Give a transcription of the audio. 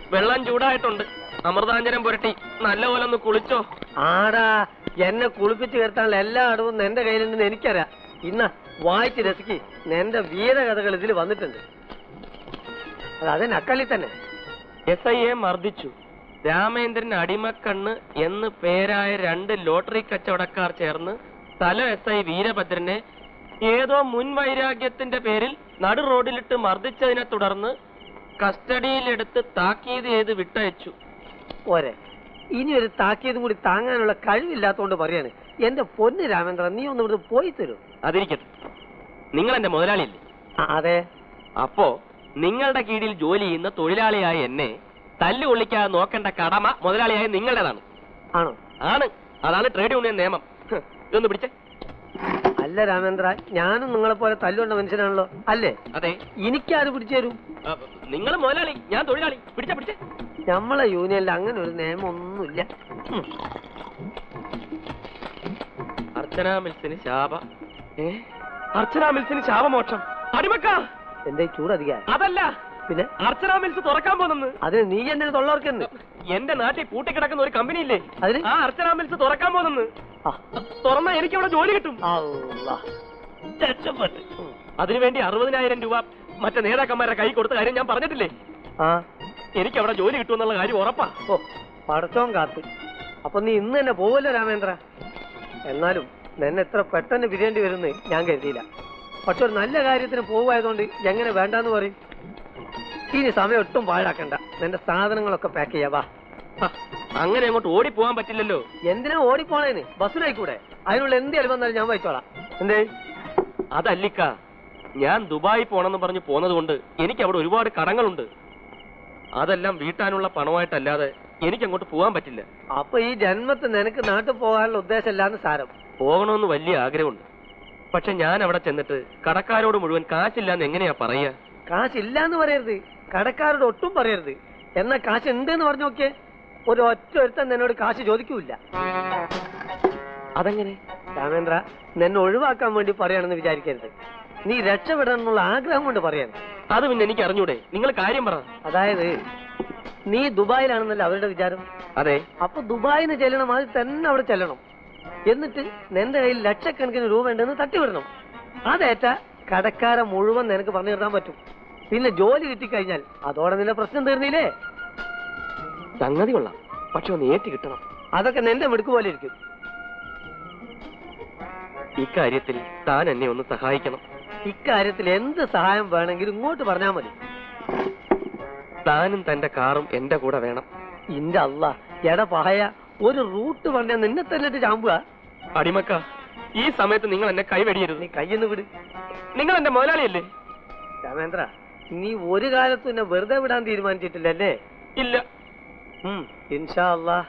വെള്ളം ചൂടായിട്ടുണ്ട് അമൃതാഞ്ജനം പുരട്ടി നല്ലപോലെ ഒന്ന് കുളിച്ചോ ആടാ എന്നെ കുളിപ്പിച്ച് കിടത്താനുള്ള എല്ലാ അടവും എന്റെ കയ്യിലുണ്ടെന്ന് എനിക്കറിയാം ഇന്ന വായിച്ച് രസിക്ക് എന്റെ വീരകഥകൾ ഇതിൽ വന്നിട്ടുണ്ട് അത് അതന്നെ അക്കളി തന്നെ എസ് ഐയെ മർദ്ദിച്ചു രാമേന്ദ്രൻ അടിമക്കണ്ണ് എന്ന് പേരായ രണ്ട് ലോട്ടറി കച്ചവടക്കാർ ചേർന്ന് തല എസ് ഐ വീരഭദ്രനെ ഏതോ മുൻ വൈരാഗ്യത്തിന്റെ പേരിൽ നടു റോഡിലിട്ട് മർദ്ദിച്ചതിനെ തുടർന്ന് കസ്റ്റഡിയിലെടുത്ത് താക്കീത് ചെയ്ത് വിട്ടയച്ചു പോരെ ഇനി ഒരു താക്കിയതും കൂടി താങ്ങാനുള്ള കഴിവില്ലാത്തോണ്ട് പറയാണ് എന്റെ പൊന്ന് രാമേന്ദ്രൻ നീ ഒന്ന് ഇവിടുന്ന് പോയി തരൂ അതിരിക്കട്ടെ നിങ്ങൾ എന്റെ മുതലാളിയല്ലേ ആ, അതെ അപ്പോ നിങ്ങളുടെ കീഴിൽ ജോലി ചെയ്യുന്ന തൊഴിലാളിയായ എന്നെ തല്ലു കൊള്ളിക്കാതെ നോക്കേണ്ട കടമ മുതലാളിയായ നിങ്ങളുടേതാണ് ആണോ ആണ് അതാണ് ട്രേഡ് യൂണിയൻ നിയമം ഹ്, ഇതൊന്ന് പിടിച്ചേ അല്ല രാമേന്ദ്ര ഞാനും നിങ്ങളെ പോലെ തല്ലുകൊണ്ട മനുഷ്യനാണല്ലോ അല്ലേ അതെ എനിക്കാര് പിടിച്ചു തരും നിങ്ങൾ മുതലാളി ഞാൻ തൊഴിലാളി പിടിച്ച പിടിച്ചേ നമ്മളെ യൂണിയനിൽ അങ്ങനെ ഒരു നിയമം ഒന്നുമില്ല ഉം. അർച്ചന മിൽസിന് ശാപ ഏ അർച്ചന മിൽസിന് ശാപമോക്ഷം അടിമക്ക എന്റെ ചൂടധിക അതല്ല പിന്നെ അർച്ചന മിൽസ് തുറക്കാൻ പോകുന്നെന്ന് അതിന് നീ എന്നെ തൊള്ളവർക്കെന്ന് എന്റെ നാട്ടിൽ പൂട്ടിക്കിടക്കുന്ന ഒരു കമ്പനി ഇല്ലേ അതിന് ആ അർച്ചന മിൽസ് തുറക്കാൻ പോകുന്നെന്ന് ആ, തുറന്നാ എനിക്ക് അവിടെ ജോലി കിട്ടും അള്ളാ. രക്ഷപ്പെട്ട് അതിനുവേണ്ടി അറുപതിനായിരം രൂപ മറ്റേ നേതാക്കന്മാരുടെ കൈ കൊടുത്ത കാര്യം ഞാൻ പറഞ്ഞിട്ടില്ലേ ആ എനിക്ക് അവിടെ ജോലി കിട്ടുമെന്നുള്ള കാര്യം ഉറപ്പാ ഓ പടച്ചോൻ കാത്ത് അപ്പൊ നീ ഇന്ന് തന്നെ പോവല്ലോ രാമേന്ദ്ര എന്നാലും നിന്നെ എത്ര പെട്ടെന്ന് പിരിയേണ്ടി വരുന്ന് ഞാൻ കരുതിയില്ല പക്ഷെ ഒരു നല്ല കാര്യത്തിന് പോവായതുകൊണ്ട് എങ്ങനെ വേണ്ടാന്ന് പറയും ഇനി സമയം ഒട്ടും പാഴാക്കണ്ട നിന്റെ സാധനങ്ങളൊക്കെ പാക്ക് ചെയ്യാ വാ ഹ, അങ്ങനെ അങ്ങോട്ട് ഓടിപ്പോവാൻ പറ്റില്ലല്ലോ എന്തിനാ ഓടിപ്പോണേന് ബസ്സിനായിക്കൂടെ അതിനുള്ള എന്തെങ്കിലും വന്നാലും ഞാൻ വായിച്ചോളാം എന്തേ അതല്ലിക്ക ഞാൻ ദുബായി പോണെന്ന് പറഞ്ഞ് പോന്നത് കൊണ്ട് എനിക്ക് അവിടെ ഒരുപാട് കടങ്ങളുണ്ട് അതെല്ലാം വീട്ടാനുള്ള പണമായിട്ടല്ലാതെ എനിക്ക് അങ്ങോട്ട് പോകാൻ പറ്റില്ല അപ്പൊ ഈ ജന്മത്തിൽ നിനക്ക് നാട്ടിൽ പോകാനുള്ള ഉദ്ദേശമില്ലാന്ന് സാരം പോകണമെന്ന് വലിയ ആഗ്രഹമുണ്ട് പക്ഷെ ഞാൻ അവിടെ ചെന്നിട്ട് കടക്കാരോട് മുഴുവൻ കാശില്ലാന്ന് എങ്ങനെയാ പറയാ കാശില്ലാന്ന് പറയരുത് കടക്കാരോട് ഒട്ടും പറയരുത് എന്നാ കാശ് ഉണ്ട് എന്ന് പറഞ്ഞു നോക്കിയേ ഒരു ഒറ്റ ഒരുത്തൻ നിന്നോട് കാശ് ചോദിക്കൂല അതെങ്ങനെ രാമേന്ദ്ര നിന്നെ ഒഴിവാക്കാൻ വേണ്ടി പറയാണെന്ന് വിചാരിക്കരുത് നീ രക്ഷപ്പെടണം എന്നുള്ള ആഗ്രഹം കൊണ്ട് പറയാണ് അത് പിന്നെ എനിക്ക് അറിഞ്ഞൂടെ നിങ്ങൾ കാര്യം പറ അതായത് നീ ദുബായിലാണെന്നല്ല അവരുടെ വിചാരം അതെ അപ്പൊ ദുബായിന്ന് ചെല്ലണം അത് തന്നെ അവിടെ ചെല്ലണം എന്നിട്ട് നിന്റെ കയ്യിൽ ലക്ഷക്കണക്കിന് രൂപ ഉണ്ടെന്ന് തട്ടിവിടണം അതേറ്റ കടക്കാരെ മുഴുവൻ നിനക്ക് പറഞ്ഞു തരാൻ പറ്റും പിന്നെ ജോലി കിട്ടിക്കഴിഞ്ഞാൽ അതോടെ നിന്റെ പ്രശ്നം തീർന്നില്ലേ സംഗതി കൊള്ളാം പക്ഷെ ഒന്ന് ഏറ്റ് കിട്ടണം അതൊക്കെ നിന്റെ മിടുക്ക് പോലെ ഇരിക്കും ഇക്കാര്യത്തിൽ താൻ എന്നെ ഒന്ന് സഹായിക്കണം ഇക്കാര്യത്തിൽ എന്ത് സഹായം വേണമെങ്കിലും ഇങ്ങോട്ട് പറഞ്ഞാൽ മതി താനും തന്റെ കാറും എന്റെ കൂടെ വേണം ഇന്റെ അല്ല എട പഹയ ഒരു റൂട്ട് പറഞ്ഞാൽ നിന്നെ തന്നെ ചാമ്പുക അടിമക്ക ഈ സമയത്ത് നിങ്ങൾ എന്നെ കൈവെടിയരുത് നീ കയ്യെന്ന് വിട് നിങ്ങൾ എന്റെ മുതലാളിയല്ലേ രാമേന്ദ്ര നീ ഒരു കാലത്തും എന്നെ വെറുതെ വിടാൻ തീരുമാനിച്ചിട്ടില്ലല്ലേ ഇല്ല ഉം, ഇൻഷാ അല്ലാ